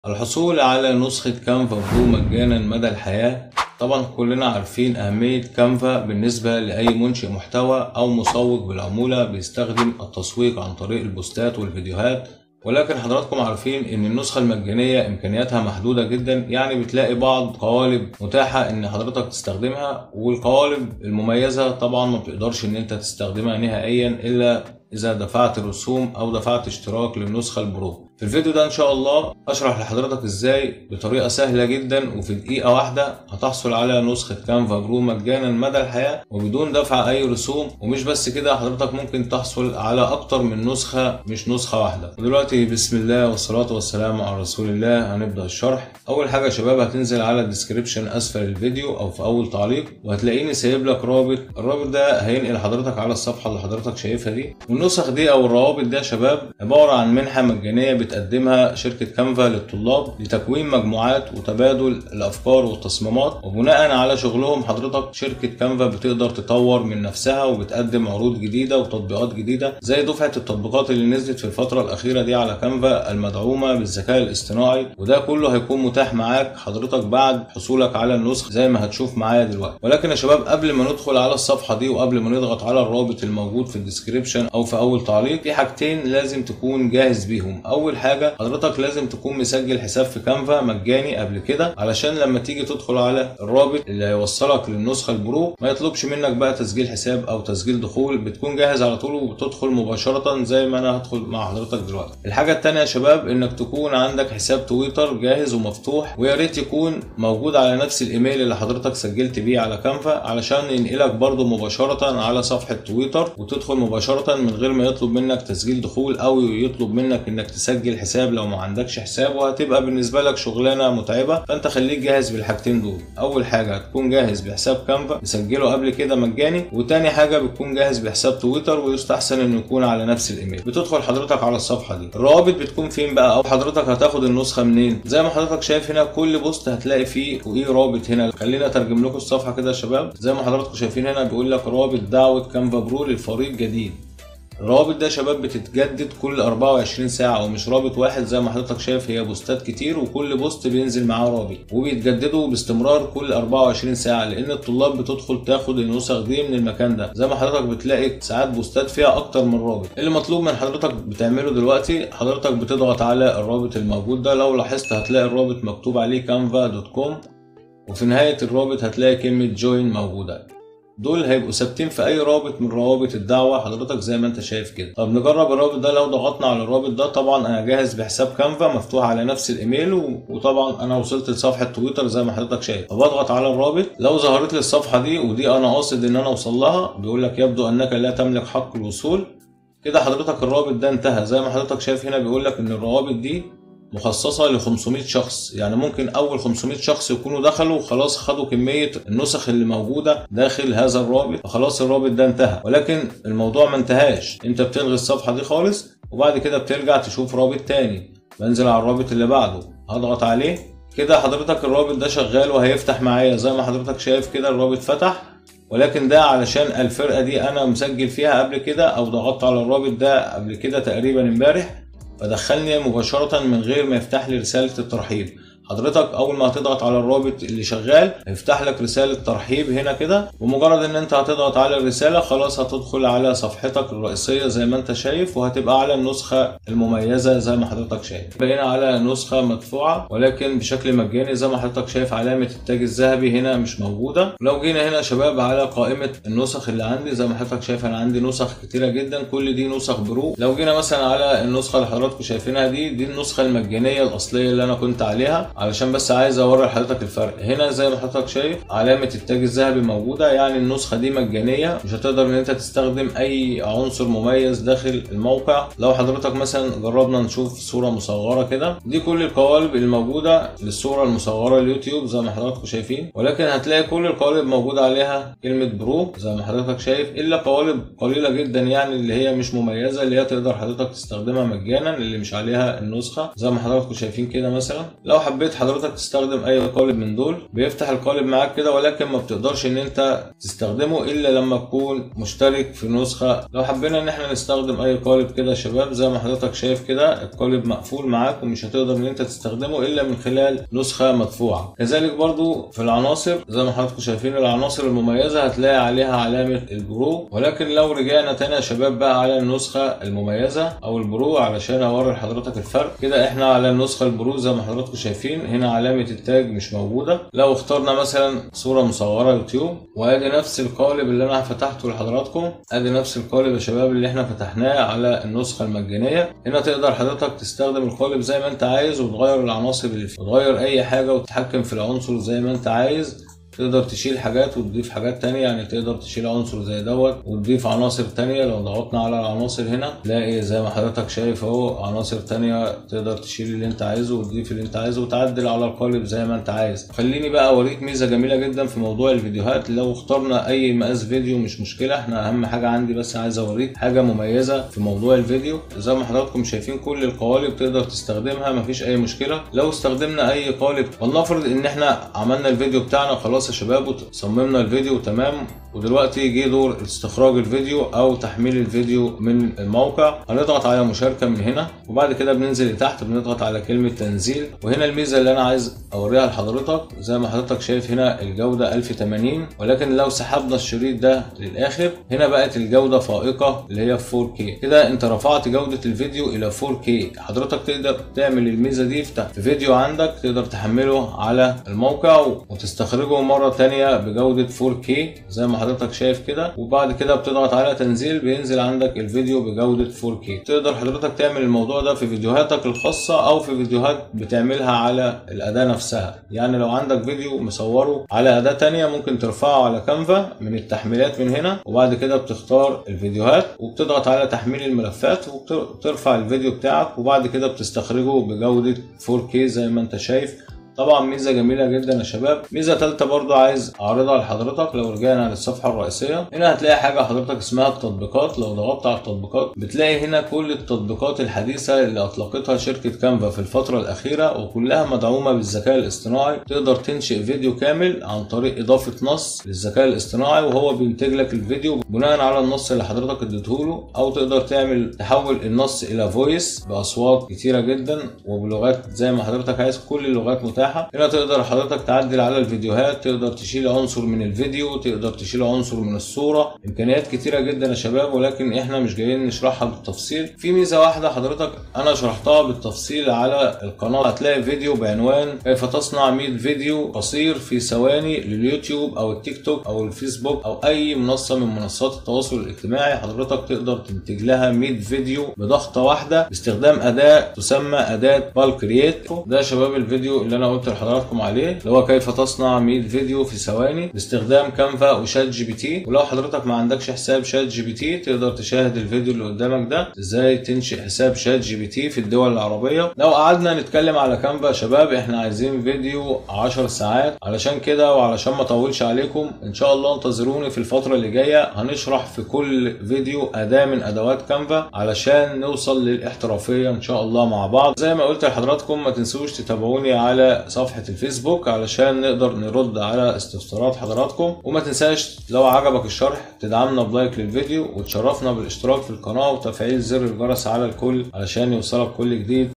الحصول على نسخة كانفا برو مجانا مدى الحياة طبعا كلنا عارفين أهمية كانفا بالنسبة لأي منشئ محتوى أو مسوق بالعمولة بيستخدم التسويق عن طريق البوستات والفيديوهات ولكن حضراتكم عارفين ان النسخة المجانية امكانياتها محدودة جدا يعني بتلاقي بعض قوالب متاحة ان حضرتك تستخدمها والقوالب المميزة طبعا ما بتقدرش ان انت تستخدمها نهائيا الا اذا دفعت رسوم او دفعت اشتراك للنسخة البرو في الفيديو ده ان شاء الله اشرح لحضرتك ازاي بطريقة سهلة جدا وفي دقيقة واحدة هتحصل على نسخة كانفا برو مجانا مدى الحياة وبدون دفع اي رسوم ومش بس كده حضرتك ممكن تحصل على اكتر من نسخة مش نسخة واحدة ودلوقتي بسم الله والصلاة والسلام على رسول الله هنبدأ الشرح اول حاجة يا شباب هتنزل على الديسكريبشن اسفل الفيديو او في اول تعليق وهتلاقيني سايب لك رابط الرابط ده هينقل حضرتك على الصفحة اللي حضرتك شايفها دي والنسخ دي او الروابط دي يا شباب عبارة عن منحة مجانية بتقدمها شركة كانفا للطلاب لتكوين مجموعات وتبادل الافكار والتصميمات وبناء على شغلهم حضرتك شركة كانفا بتقدر تطور من نفسها وبتقدم عروض جديدة وتطبيقات جديدة زي دفعة التطبيقات اللي نزلت في الفترة الأخيرة دي على كانفا المدعومة بالذكاء الاصطناعي وده كله هيكون متاح معاك حضرتك بعد حصولك على النسخ زي ما هتشوف معايا دلوقتي ولكن يا شباب قبل ما ندخل على الصفحة دي وقبل ما نضغط على الرابط الموجود في الديسكريبشن أو في أول تعليق في حاجتين لازم تكون جاهز بيهم أول حاجة حضرتك لازم تكون مسجل حساب في كانفا مجاني قبل كده علشان لما تيجي تدخل على الرابط اللي هيوصلك للنسخة البرو ما يطلبش منك بقى تسجيل حساب أو تسجيل دخول بتكون جاهز على طول وبتدخل مباشرة زي ما أنا هدخل مع حضرتك دلوقتي الحاجة التانية يا شباب إنك تكون عندك حساب تويتر جاهز ومفتوح ويا ريت يكون موجود على نفس الإيميل اللي حضرتك سجلت بيه على كانفا علشان ينقلك برضو مباشرة على صفحة تويتر وتدخل مباشرة من غير ما يطلب منك تسجيل دخول أو يطلب منك إنك تسجل حساب لو ما عندكش حساب وهتبقى بالنسبة لك شغلانة متعبة فأنت خليك جاهز بالحاجتين دول أول حاجة هتكون جاهز بحساب كانفا مسجله قبل كده مجاني وتاني حاجة بتكون جاهز بحساب تويتر ويستحسن إنه يكون على نفس الإيميل بتدخل حضرتك على الصفحة دي الروابط بتكون فين بقى أو حضرتك هتاخد النسخة منين زي ما حضرتك شايف هنا كل بوست هتلاقي فيه فوقيه رابط هنا خلينا اترجم لكم الصفحة كده يا شباب زي ما حضراتكم شايفين هنا بيقول لك رابط دعوة كانفا برو للفريق جديد الروابط ده يا شباب بتتجدد كل 24 ساعة ومش رابط واحد زي ما حضرتك شايف هي بوستات كتير وكل بوست بينزل معاه رابط وبيتجددوا باستمرار كل 24 ساعة لأن الطلاب بتدخل تاخد النسخ دي من المكان ده زي ما حضرتك بتلاقي ساعات بوستات فيها أكتر من رابط اللي مطلوب من حضرتك بتعمله دلوقتي حضرتك بتضغط على الرابط الموجود ده لو لاحظت هتلاقي الرابط مكتوب عليه كانفا دوت كوم وفي نهاية الرابط هتلاقي كلمة جوين موجودة دول هيبقوا ثابتين في اي رابط من روابط الدعوه حضرتك زي ما انت شايف كده طب نجرب الرابط ده لو ضغطنا على الرابط ده طبعا انا جاهز بحساب كانفا مفتوح على نفس الايميل و... وطبعا انا وصلت لصفحه تويتر زي ما حضرتك شايف فبضغط على الرابط لو ظهرت لي الصفحه دي ودي انا قاصد ان انا اوصل لها بيقول لك يبدو انك لا تملك حق الوصول كده حضرتك الرابط ده انتهى زي ما حضرتك شايف هنا بيقول لك ان الروابط دي مخصصة ل 500 شخص يعني ممكن أول 500 شخص يكونوا دخلوا وخلاص خدوا كمية النسخ اللي موجودة داخل هذا الرابط فخلاص الرابط ده انتهى ولكن الموضوع ما انتهاش أنت بتلغي الصفحة دي خالص وبعد كده بترجع تشوف رابط تاني بنزل على الرابط اللي بعده هضغط عليه كده حضرتك الرابط ده شغال وهيفتح معايا زي ما حضرتك شايف كده الرابط فتح ولكن ده علشان الفرقة دي أنا مسجل فيها قبل كده أو ضغطت على الرابط ده قبل كده تقريبا امبارح فدخلني مباشرة من غير ما يفتح لي رسالة الترحيب حضرتك اول ما هتضغط على الرابط اللي شغال هيفتح لك رساله ترحيب هنا كده ومجرد ان انت هتضغط على الرساله خلاص هتدخل على صفحتك الرئيسيه زي ما انت شايف وهتبقى على النسخه المميزه زي ما حضرتك شايف بقينا على نسخه مدفوعه ولكن بشكل مجاني زي ما حضرتك شايف علامه التاج الذهبي هنا مش موجوده لو جينا هنا يا شباب على قائمه النسخ اللي عندي زي ما حضرتك شايف انا عندي نسخ كتيره جدا كل دي نسخ برو لو جينا مثلا على النسخه اللي حضراتكم شايفينها دي دي النسخه المجانيه الاصليه اللي انا كنت عليها علشان بس عايز اوري لحضرتك الفرق هنا زي ما حضرتك شايف علامه التاج الذهبي موجوده يعني النسخه دي مجانيه مش هتقدر ان انت تستخدم اي عنصر مميز داخل الموقع لو حضرتك مثلا جربنا نشوف صوره مصغره كده دي كل القوالب الموجوده للصوره المصغره اليوتيوب زي ما حضراتكم شايفين ولكن هتلاقي كل القوالب موجوده عليها كلمه برو زي ما حضرتك شايف الا قوالب قليله جدا يعني اللي هي مش مميزه اللي هي تقدر حضرتك تستخدمها مجانا اللي مش عليها النسخه زي ما حضراتكم شايفين كده مثلا لو حبيت حبيت حضرتك تستخدم اي قالب من دول بيفتح القالب معاك كده ولكن ما بتقدرش ان انت تستخدمه الا لما تكون مشترك في نسخه لو حبينا ان احنا نستخدم اي قالب كده يا شباب زي ما حضرتك شايف كده القالب مقفول معاك ومش هتقدر ان انت تستخدمه الا من خلال نسخه مدفوعه كذلك برضو في العناصر زي ما حضراتكم شايفين العناصر المميزه هتلاقي عليها علامه البرو ولكن لو رجعنا تاني يا شباب بقى على النسخه المميزه او البرو علشان اوري لحضرتك الفرق كده احنا على النسخه البرو زي ما حضراتكم شايفين هنا علامه التاج مش موجوده لو اخترنا مثلا صوره مصوره يوتيوب وادي نفس القالب اللي انا فتحته لحضراتكم ادي نفس القالب يا شباب اللي احنا فتحناه على النسخه المجانيه هنا تقدر حضرتك تستخدم القالب زي ما انت عايز وتغير العناصر اللي فيه وتغير اي حاجه وتتحكم في العنصر زي ما انت عايز تقدر تشيل حاجات وتضيف حاجات تانية يعني تقدر تشيل عنصر زي دوت وتضيف عناصر تانية لو ضغطنا على العناصر هنا تلاقي زي ما حضرتك شايف اهو عناصر تانية تقدر تشيل اللي انت عايزه وتضيف اللي انت عايزه وتعدل على القالب زي ما انت عايز خليني بقى اوريك ميزة جميلة جدا في موضوع الفيديوهات لو اخترنا اي مقاس فيديو مش مشكلة احنا اهم حاجة عندي بس عايز اوريك حاجة مميزة في موضوع الفيديو زي ما حضراتكم شايفين كل القوالب تقدر تستخدمها مفيش اي مشكلة لو استخدمنا اي قالب ولنفرض ان احنا عملنا الفيديو بتاعنا خلاص يا شباب صممنا الفيديو تمام ودلوقتي جه دور استخراج الفيديو او تحميل الفيديو من الموقع هنضغط على مشاركه من هنا وبعد كده بننزل لتحت بنضغط على كلمه تنزيل وهنا الميزه اللي انا عايز اوريها لحضرتك زي ما حضرتك شايف هنا الجوده 1080 ولكن لو سحبنا الشريط ده للاخر هنا بقت الجوده فائقه اللي هي 4K كده انت رفعت جوده الفيديو الى 4K حضرتك تقدر تعمل الميزه دي في فيديو عندك تقدر تحمله على الموقع وتستخرجه مره ثانيه بجوده 4K زي ما حضرتك شايف كده وبعد كده بتضغط على تنزيل بينزل عندك الفيديو بجودة 4K تقدر حضرتك تعمل الموضوع ده في فيديوهاتك الخاصة او في فيديوهات بتعملها على الاداة نفسها يعني لو عندك فيديو مصوره على اداة تانية ممكن ترفعه على كانفا من التحميلات من هنا وبعد كده بتختار الفيديوهات وبتضغط على تحميل الملفات وبترفع الفيديو بتاعك وبعد كده بتستخرجه بجودة 4K زي ما انت شايف طبعا ميزه جميله جدا يا شباب ميزه ثالثه برضو عايز اعرضها لحضرتك لو رجعنا للصفحه الرئيسيه هنا هتلاقي حاجه حضرتك اسمها التطبيقات لو ضغطت على التطبيقات بتلاقي هنا كل التطبيقات الحديثه اللي اطلقتها شركه كانفا في الفتره الاخيره وكلها مدعومه بالذكاء الاصطناعي تقدر تنشئ فيديو كامل عن طريق اضافه نص للذكاء الاصطناعي وهو بينتج لك الفيديو بناء على النص اللي حضرتك اديته له او تقدر تعمل تحول النص الى فويس باصوات كتيره جدا وبلغات زي ما حضرتك عايز كل اللغات متاحه هنا تقدر حضرتك تعدل على الفيديوهات تقدر تشيل عنصر من الفيديو تقدر تشيل عنصر من الصوره امكانيات كتيره جدا يا شباب ولكن احنا مش جايين نشرحها بالتفصيل في ميزه واحده حضرتك انا شرحتها بالتفصيل على القناه هتلاقي فيديو بعنوان كيف تصنع 100 فيديو قصير في ثواني لليوتيوب او التيك توك او الفيسبوك او اي منصه من منصات التواصل الاجتماعي حضرتك تقدر تنتج لها 100 فيديو بضغطه واحده باستخدام اداه تسمى اداه بالكرييت ده يا شباب الفيديو اللي انا قلت لحضراتكم عليه اللي هو كيف تصنع 100 فيديو في ثواني باستخدام كانفا وشات جي بي تي ولو حضرتك ما عندكش حساب شات جي بي تي تقدر تشاهد الفيديو اللي قدامك ده ازاي تنشئ حساب شات جي بي تي في الدول العربيه لو قعدنا نتكلم على كانفا يا شباب احنا عايزين فيديو 10 ساعات علشان كده وعلشان ما اطولش عليكم ان شاء الله انتظروني في الفتره اللي جايه هنشرح في كل فيديو اداه من ادوات كانفا علشان نوصل للاحترافيه ان شاء الله مع بعض زي ما قلت لحضراتكم ما تنسوش تتابعوني على صفحه الفيسبوك علشان نقدر نرد على استفسارات حضراتكم وما تنساش لو عجبك الشرح تدعمنا بلايك للفيديو وتشرفنا بالاشتراك في القناه وتفعيل زر الجرس على الكل علشان يوصلك كل جديد